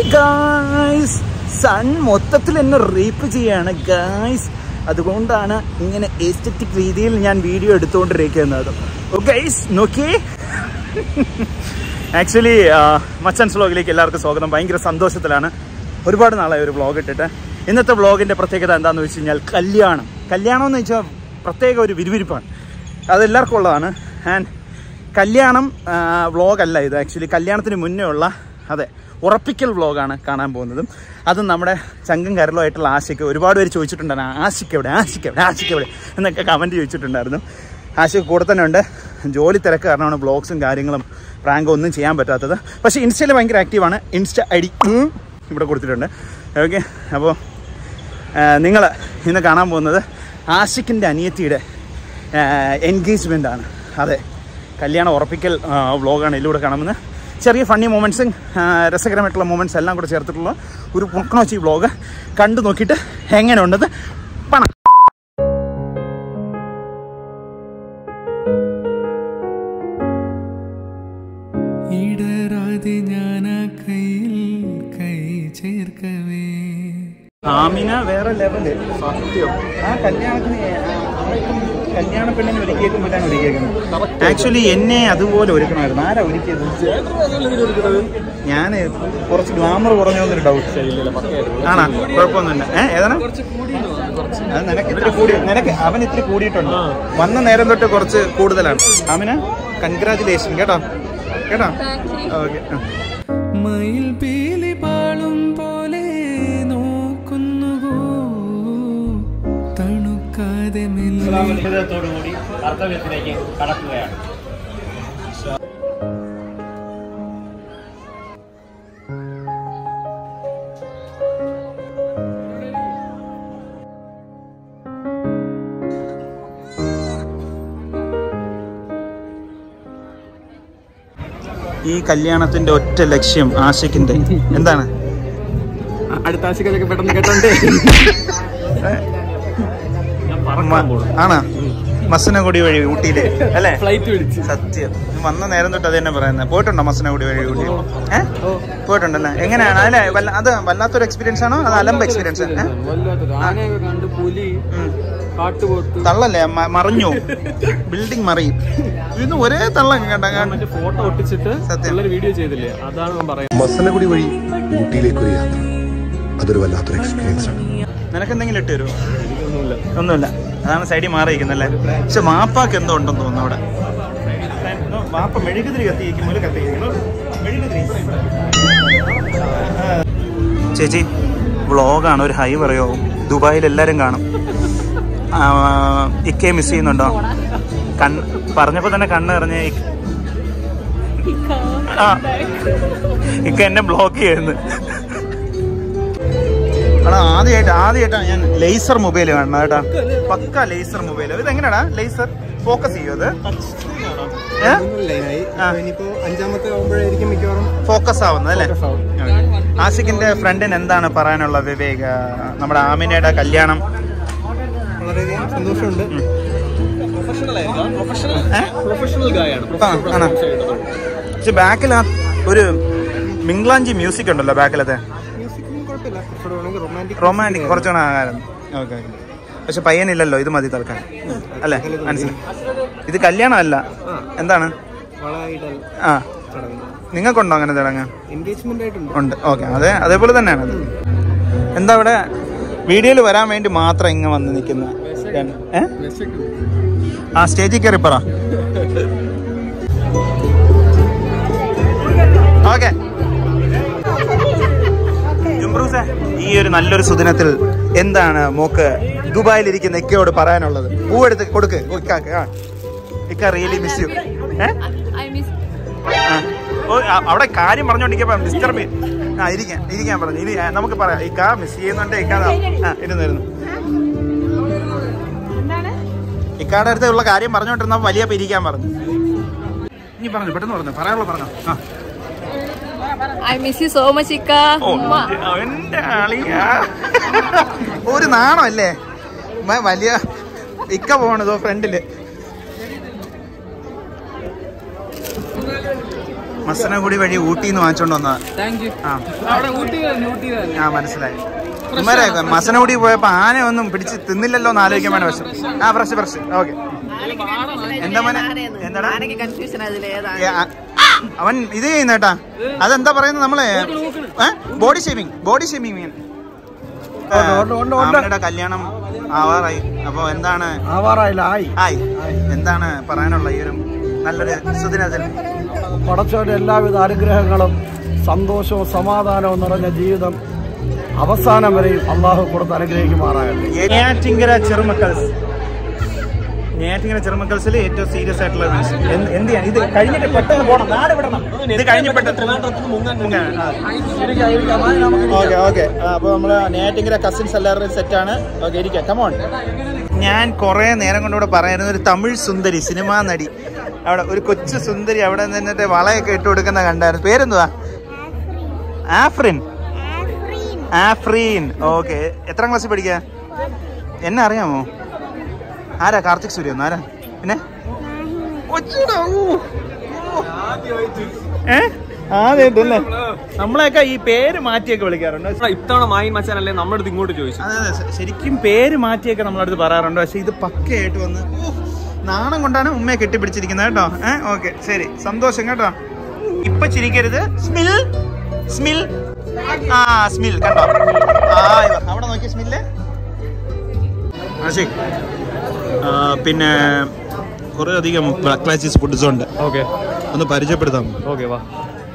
Guys sun മൊത്തത്തിൽ എന്നെ rape ചെയ്യാണ് ഗായ്സ് അതുകൊണ്ടാണ് ഇങ്ങനെ എസ്തറ്റിക് രീതിയിൽ ഞാൻ വീഡിയോ എടുത്തുകൊണ്ടിരിക്കുന്നത് ഗൈസ് നോക്കിയേ ആക്ച്വലി മച്ചൻസ് വ്ളോഗിലേക്ക് എല്ലാവർക്കും സ്വാഗതം ഭയങ്കര സന്തോഷത്തിലാണ് ഒരുപാട് നാളായി ഒരു വ്ളോഗ് ഇട്ടിട്ട് ഇന്നത്തെ വ്ളോഗിൻ്റെ പ്രത്യേകത എന്താണെന്ന് വെച്ച് കഴിഞ്ഞാൽ കല്യാണം കല്യാണം എന്ന് വെച്ചാൽ പ്രത്യേക ഒരു വിരുവിരിപ്പാണ് അതെല്ലാവർക്കും ഉള്ളതാണ് ആൻഡ് കല്യാണം വ്ളോഗല്ല ഇത് ആക്ച്വലി കല്യാണത്തിന് മുന്നേ ഉള്ള അതെ ഉറപ്പിക്കൽ വ്ളോഗാണ് കാണാൻ പോകുന്നതും അതും നമ്മുടെ ചങ്കം കരളുമായിട്ടുള്ള ആശയ്ക്ക് ഒരുപാട് പേര് ചോദിച്ചിട്ടുണ്ടായിരുന്നു ആശയ്ക്ക് എവിടെ ആശയ്ക്ക് എവിടെ ആശയ്ക്ക് എവിടെ എന്നൊക്കെ കമൻറ്റ് ചോദിച്ചിട്ടുണ്ടായിരുന്നു ആശയ്ക്ക് കൂടെ തന്നെ ഉണ്ട് ജോലി തിരക്ക് കാരണമാണ് വ്ളോഗ്സും കാര്യങ്ങളും പ്രാങ്കും ഒന്നും ചെയ്യാൻ പറ്റാത്തത് പക്ഷേ ഇൻസ്റ്റയിൽ ഭയങ്കര ആക്റ്റീവാണ് ഇൻസ്റ്റ ഐ ഡി ഇവിടെ കൊടുത്തിട്ടുണ്ട് ഓക്കെ അപ്പോൾ നിങ്ങൾ ഇന്ന് കാണാൻ പോകുന്നത് ആഷിഖിൻ്റെ അനിയത്തിയുടെ എൻഗേജ്മെൻ്റ് ആണ് അതെ കല്യാണം ഉറപ്പിക്കൽ വ്ളോഗാണ് ഇതിലൂടെ കാണുന്നത് ചെറിയ ഫണ്ണി മൊമെൻറ്റ്സും രസകരമായിട്ടുള്ള മൊമെൻറ്റ്സ് എല്ലാം കൂടെ ചേർത്തിട്ടുള്ള ഒരു പുറക്കണോച്ചി വ്ളോഗ് കണ്ടു നോക്കിയിട്ട് എങ്ങനെ ഉണ്ടെന്ന് പണം ഇടരാതെ ഞാനാ കയ്യിൽ കൈ ചേർക്കവേ ആമിന വേറെ ലെവല് സത്യം ആ കല്യാണത്തിന് ആർക്കും കല്യാണ പെണ്ണിനെ ഒരുക്കിയേക്കും പറ്റാൻ ഒരുക്കിയേക്കുന്നത് ആക്ച്വലി എന്നെ അതുപോലെ ഒരുക്കണമായിരുന്നു ആരാ ഒരുക്കിയത് ഞാൻ കുറച്ച് ഗ്ലാമർ കുറഞ്ഞൊന്നൊരു ഡൗട്ട് ആണാ കുഴപ്പമൊന്നുമില്ല ഏ ഏതാണ് അത് നിനക്ക് ഇത്തിരി കൂടി നിനക്ക് അവൻ ഇത്തിരി കൂടിയിട്ടുണ്ട് വന്ന നേരം തൊട്ട് കുറച്ച് കൂടുതലാണ് ആമിന കൺഗ്രാചുലേഷൻ കേട്ടോ കേട്ടോ ഓക്കെ മയിൽ പീലി പാളും പോലെ നോക്കുന്നുവോ തണുക്കാതെ മെല്ലെ ജീവിതത്തോടുകൂടി കർത്തവ്യത്തിലേക്ക് കടക്കുകയാണ് ഈ കല്യാണത്തിന്റെ ഒറ്റ ലക്ഷ്യം ആശയ്ക്കിന്റെ എന്താണ് അടുത്ത ആശിക്കൊക്കെ പെട്ടെന്ന് കേട്ടോണ്ടേ ആണാ മസനഗുടി വഴി ഊട്ടിയില് അല്ലേ ഫ്ലൈറ്റ് പിടിച്ച് സത്യം വന്ന നേരം തൊട്ട് അത് തന്നെ പറയുന്നത് പോയിട്ടുണ്ടോ മസനഗുടി വഴി ഊട്ടി ഏ പോയിട്ടുണ്ടല്ലേ എങ്ങനെയാണ് അല്ലെ അത് വല്ലാത്തൊരു എക്സ്പീരിയൻസ് ആണോ അത് അലമ്പ് എക്സ്പീരിയൻസ് ഏ വല്ലാത്തൊരു ആനയൊക്കെ കണ്ട് പുലി ഉം. കാട്ടുപോത്ത് തള്ളല്ലേ മ- മറിഞ്ഞു ബിൽഡിംഗ് മറിയും ഇത് ഒരേ തള്ളം കേട്ടോ മറ്റേ ഫോട്ടോ ഒട്ടിച്ചിട്ട് സത്യം. പിള്ളേർ വീഡിയോ ചെയ്തില്ലേ അതാണ് ഞാൻ പറയുന്നത് മസനഗുടി വഴി ഊട്ടിയിലേക്കൊരു യാത്ര അതൊരു വല്ലാത്തൊരു എക്സ്പീരിയൻസ് ആണ് നിനക്ക് എന്തെങ്കിലും ഇട്ട് തരുമോ എനിക്കൊന്നുമില്ല ഒന്നുമില്ല അതാണ് സൈഡിൽ മാറിയിരിക്കുന്നല്ലേ പക്ഷെ മാപ്പാക്ക് എന്തോ ഉണ്ടെന്ന് തോന്നുന്നു അവിടെ വാപ്പ മെഴുകുതിരി കത്തിയിരിക്കുമ്പോൾ കത്തിയിരിക്കുന്നു മെഴുകുതിരി ചേച്ചി വ്ളോഗാണ് ഒരു ഹൈ പറയോ ദുബായിൽ എല്ലാവരും കാണും ആ, ഇക്കയെ മിസ് ചെയ്യുന്നുണ്ടോ കൺ പറഞ്ഞപ്പോൾ തന്നെ കണ്ണ് നിറഞ്ഞ് ഇക്ക- ആ ഇക്ക എന്നെ ബ്ലോക്ക് ചെയ്യുന്നു എടാ ആദ്യമായിട്ട് ആദ്യമായിട്ടാണ് ഞാൻ ലേസർ മൊബൈൽ കാണുന്നത് കേട്ടാ പക്ക ലേസർ മൊബൈൽ ഇത് എങ്ങനെയാടാ ലേസർ ഫോക്കസ് ചെയ്യോ അത് ഏ? ആ. ഇനിയിപ്പോ അഞ്ചാമത്തെ ആവുമ്പോഴായിരിക്കും മിക്കവാറും ഫോക്കസ് ആവുന്നത് അല്ലേ ഓക്കേ. ആഷിഖിന്റെ ഫ്രണ്ടിന് എന്താണ് പറയാനുള്ള വിവേക് നമ്മുടെ ആമിനയുടെ കല്യാണം വളരെയധികം സന്തോഷമുണ്ട് ഏ? പ്രൊഫഷണൽ ഗായാണ് ആ, ആണോ? പക്ഷെ ബാക്കിൽ ആ ഒരു മിംഗ്ലാഞ്ചി മ്യൂസിക് ഉണ്ടല്ലോ ബാക്കിലത്തെ മ്യൂസിക്കിനും കുഴപ്പമില്ല കുറച്ചുകൂടെ വേണമെങ്കിൽ റൊമാൻറ്റിക് റൊമാൻറ്റിക് കുറച്ചുകൂടെ ആകാരം ഓക്കെ പക്ഷെ പയ്യനില്ലല്ലോ ഇത് മതി തൽക്കാൻ അല്ലേ മനസ്സിലായി ഇത് കല്യാണമല്ല എന്താണ് വളയിടൽ ആ ചടങ്ങ് നിങ്ങൾക്കുണ്ടോ അങ്ങനെ ചടങ്ങ് എൻഗേജ്മെന്റ് ആയിട്ടുണ്ട് ഉണ്ട് ഓക്കെ അതെ അതേപോലെ തന്നെയാണ് അത് എന്താ ഇവിടെ വീഡിയോയിൽ വരാൻ വേണ്ടി മാത്രം ഇങ്ങ വന്ന് നിൽക്കുന്ന ഏ ആ സ്റ്റേജിൽ കയറി പറ ഓക്കെ ജുംബ്രൂസെ ഈ ഒരു നല്ലൊരു സുദിനത്തിൽ എന്താണ് മോക്ക് ദുബായിൽ ഇരിക്കുന്ന ഇക്കയോട് പറയാനുള്ളത് പൂവെടുത്ത് കൊടുക്ക് ഇക്കാക്ക് ആ ഇക്ക റിയലി മിസ് യു ഏ I miss ആ. ഓ, അ- അവിടെ കാര്യം പറഞ്ഞോണ്ടിരിക്കപ്പോ ഡിസ്റ്റർബ് ആ ഇരിക്കാൻ ഇരിക്കാൻ പറഞ്ഞു ഇരി ആ, നമുക്ക് പറയാം ഇക്ക മിസ് ചെയ്യുന്നുണ്ട് ഇക്ക ദാ. ആ ഇരുന്നിരുന്നു ഇക്കാടെ അടുത്ത് ഉള്ള കാര്യം പറഞ്ഞോണ്ടിരുന്നപ്പോ വലിയ ഇരിക്കാൻ പറഞ്ഞു ഇനി പറഞ്ഞു പെട്ടെന്ന് പറഞ്ഞു പറയാനുള്ള പറഞ്ഞു ആ I miss you so much, Ika. Oh, Mwah. എന്റെ അളിയാ. ഒരു നാണമല്ലേ മ- വലിയ ഇക്ക പോണതോ ഫ്രണ്ടില് മസനഗുടി വഴി ഊട്ടിയിൽ നിന്ന് വാങ്ങിച്ചോണ്ട് വന്നതാ താങ്ക് യു ആ അവിടെ ഊട്ടി തന്നെ ഊട്ടി തന്നെ ആ മനസ്സിലായി ഇവരെ മസനഗുടി പോയപ്പോ ആന ഒന്നും പിടിച്ച് തിന്നില്ലല്ലോ എന്ന് ആലോചിക്കാൻ വേണ്ടി വിഷം ആ ഫ്രഷ് ഫ്രഷ് ഓക്കെ എന്താ മോനെ എന്താടാ കൺഫ്യൂഷൻ അതിൽ ഏതാണ് ഏ, ആ, അവൻ ഇത് ചെയ്യുന്നേട്ടാ അതെന്താ പറയുന്നത് നമ്മളെ ബോഡി ഷേമിങ് ബോഡി ഷേമിങ് അവരുടെ കല്യാണം ആവാറായി അപ്പൊ എന്താണ് ആവാറായില്ല ആയി ആയി എന്താണ് പറയാനുള്ള ഈ ഒരു നല്ലൊരു സുദിനത്തിൽ പടച്ചവന്റെ എല്ലാവിധ അനുഗ്രഹങ്ങളും സന്തോഷവും സമാധാനവും നിറഞ്ഞ ജീവിതം അവസാനം വരെയും അള്ളാഹു കൊടുത്ത് അനുഗ്രഹിക്കുമാറാകട്ടെ നെയ്യാറ്റിങ്കര ചെറുമക്കൽസ് നെയ്യാറ്റിങ്കര ചെറുമക്കൽസിൽ ഏറ്റവും സീരിയസ് ആയിട്ടുള്ള ഒരു വിഷയം. എന്ത് എന്ത് ചെയ്യാൻ ഇത് കഴിഞ്ഞിട്ട് പെട്ടെന്ന് പോകണം നാട് വിടണം ഇത് കഴിഞ്ഞിട്ട് ഓക്കെ ഓക്കെ അപ്പൊ നമ്മള് നെയ്യാറ്റിങ്കര കസിൻസ് എല്ലാവരും സെറ്റ് ആണ് ഓക്കെ ഇരിക്കാം കമോൺ ഞാൻ കുറെ നേരം കൊണ്ട് ഇവിടെ പറയായിരുന്നു ഒരു തമിഴ് സുന്ദരി സിനിമാ നടി അവിടെ ഒരു കൊച്ചു സുന്ദരി അവിടെ നിന്നിട്ട് വളയൊക്കെ ഇട്ട് കൊടുക്കുന്ന കണ്ടായിരുന്നു പേരെന്തുവാ ആഫ്രിൻ ആഫ്രീൻ ഓക്കെ എത്രാം ക്ലാസ്സിൽ പഠിക്കുക എന്നെ അറിയാമോ ആരാ കാർത്തിക് സൂര്യ ആരാ പിന്നെ ഒച്ചൂടാ, ഊ. ഏ ആദ്യമായിട്ടല്ലേ നമ്മളെയൊക്കെ ഈ പേര് മാറ്റിയൊക്കെ വിളിക്കാറുണ്ട് പക്ഷേ- ഇത്തവണ മായിൻ മച്ചാനല്ലേ നമ്മുടെ അടുത്ത് ഇങ്ങോട്ട് ചോദിച്ചു അതെ അതെ ശ- ശരിക്കും പേര് മാറ്റിയൊക്കെ നമ്മളടുത്ത് പറയാറുണ്ട് പക്ഷെ ഇത് പക്കയായിട്ട് വന്ന് ഊ, നാണം കൊണ്ടാണ് ഉമ്മയെ കെട്ടിപ്പിടിച്ചിരിക്കുന്നത് കേട്ടോ ഏ ഓക്കെ ശരി സന്തോഷം കേട്ടോ ഇപ്പൊ ചിരിക്കരുത് സ്മിൽ സ്മിൽ ആ സ്മിൽ കണ്ടോ ആ ഇവ. അവിടെ നോക്കിയ സ്മില്ല് ആ ശരി ആ, പിന്നെ കുറേ അധികം ബ്ലാക്ക് ക്ലാസീസ് ഫുഡ്സ് ഉണ്ട് ഓക്കെ ഒന്ന് പരിചയപ്പെടുത്താം ഓക്കെ വാ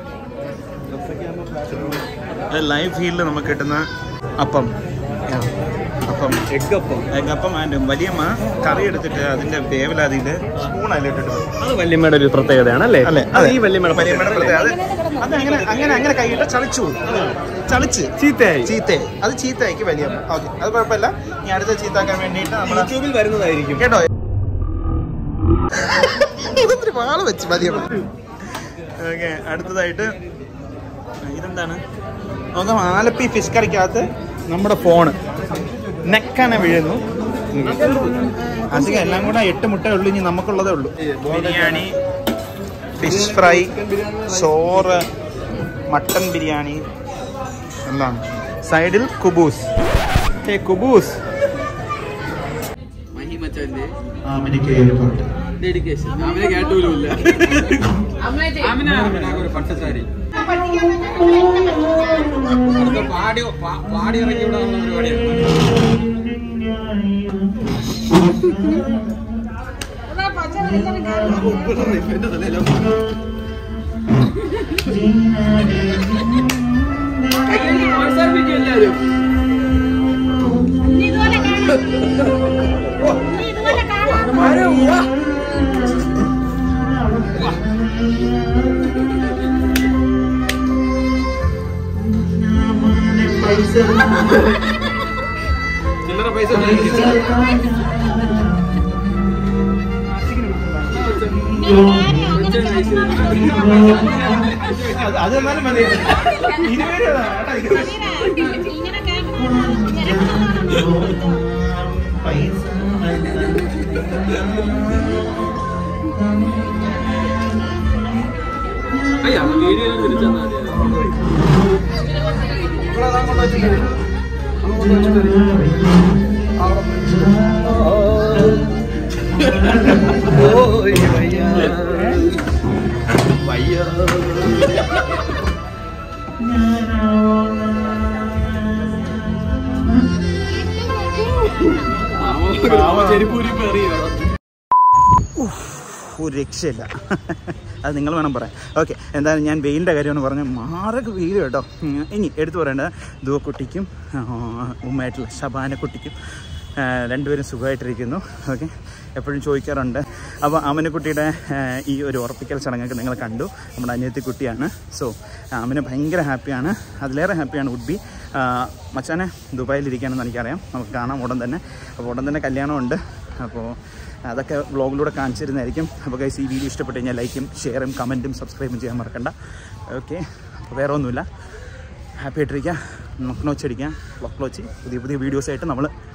ലൈവ് ഫീൽഡിൽ നമുക്ക് കിട്ടുന്ന അപ്പം അപ്പം എഗ് അപ്പം എഗ് അപ്പം ആൻഡ് വലിയമ്മ കറി എടുത്തിട്ട് അതിന്റെ വേവലാതിയിൽ സ്പൂൺ അതിലിട്ടിട്ട് അത് വല്യമ്മയുടെ ഒരു പ്രത്യേകതയാണ് അല്ലേ അല്ലേ അത് ഈ വല്യമ്മയുടെ വലിയമ്മയുടെ പ്രത്യേകത. പ്രത്യേകത. അത് അത് അങ്ങനെ അങ്ങനെ അങ്ങനെ കൈയിട്ട് ചളിച്ചു പോകും. ചളിച്ച് ചീത്തയായി ചീത്ത അത് ചീത്തയാക്കി വലിയമ്മ ഓക്കെ അത് കുഴപ്പമില്ല ഇനി അടുത്ത ചീത്താക്കാൻ വേണ്ടിയിട്ട് നമ്മൾ യൂട്യൂബിൽ വരുന്നതായിരിക്കും കേട്ടോ ഇതൊത്തിരി വാള് വെച്ച് വലിയമ്മ ഓക്കെ അടുത്തതായിട്ട് ഇതെന്താണ് നോക്കാം ആലപ്പി ഫിഷ് കറിക്കകത്ത് നമ്മുടെ ഫോണ് നെക്കനെ വീഴുന്നു അധികം എല്ലാം കൂടെ എട്ട് മുട്ട ഉള്ളൂ ഇനി നമുക്കുള്ളതേ ഉള്ളൂ ബിരിയാണി ഫിഷ് ഫ്രൈ ചോറ് മട്ടൻ ബിരിയാണി എല്ലാം സൈഡിൽ കുബൂസ് ഏ കുബൂസ് മഹിമച്ചന്റെ ആമിനിക്ക് ഏർപ്പാട് ഡെഡിക്കേഷൻ അവനെ കേട്ടൂലുമില്ല ഒരു പട്ടസാരി പാടി പാടി ഇറക്കി വിടാനുള്ള പരിപാടിയാണ് എല്ലാവരും ചില്ലറ പൈസ അത് എന്നാലും മതി ഇരുപത് രൂപ പൈസ അയ്യാ വീഡിയോയിൽ തിരിച്ചാൽ ചെരുപ്പൂരി അറിയാം ഒരു രക്ഷയില്ല അത് നിങ്ങൾ വേണം പറയാൻ ഓക്കെ എന്തായാലും ഞാൻ വെയിലിൻ്റെ കാര്യമാണ് പറഞ്ഞ മാറൊക്കെ വെയിൽ കേട്ടോ ഉം, ഇനി എടുത്തു പറയേണ്ടത് ദുവക്കുട്ടിക്കും ആ, ഉമ്മയായിട്ടുള്ള ശബാനക്കുട്ടിക്കും ആ, രണ്ടുപേരും സുഖമായിട്ടിരിക്കുന്നു ഓക്കെ എപ്പോഴും ചോദിക്കാറുണ്ട് അപ്പോൾ അമനക്കുട്ടിയുടെ ആ, ഈ ഒരു ഉറപ്പിക്കൽ ചടങ്ങൊക്കെ നിങ്ങൾ കണ്ടു നമ്മുടെ അനിയത്തി കുട്ടിയാണ് സോ അമന് ഭയങ്കര ഹാപ്പിയാണ് അതിലേറെ ഹാപ്പിയാണ് വുഡ് ബി മച്ചാനെ ദുബായിലിരിക്കുകയാണെന്ന് എനിക്കറിയാം നമുക്ക് കാണാം ഉടൻ തന്നെ അപ്പോൾ ഉടൻ തന്നെ കല്യാണമുണ്ട് അപ്പോൾ അതൊക്കെ വ്ളോഗിലൂടെ കാണിച്ചു തരുന്നതായിരിക്കും അപ്പോൾ ഗൈസ് ഈ വീഡിയോ ഇഷ്ടപ്പെട്ട് കഴിഞ്ഞാൽ ലൈക്കും ഷെയറും കമൻറ്റും സബ്സ്ക്രൈബും ചെയ്യാൻ മറക്കണ്ട ഓക്കെ അപ്പോൾ വേറെ ഒന്നുമില്ല ഹാപ്പി ആയിട്ടിരിക്കുക നോക്കണോച്ചടിക്കുക വ്ളോഗ് ലോച്ച് പുതിയ പുതിയ വീഡിയോസായിട്ട് നമ്മൾ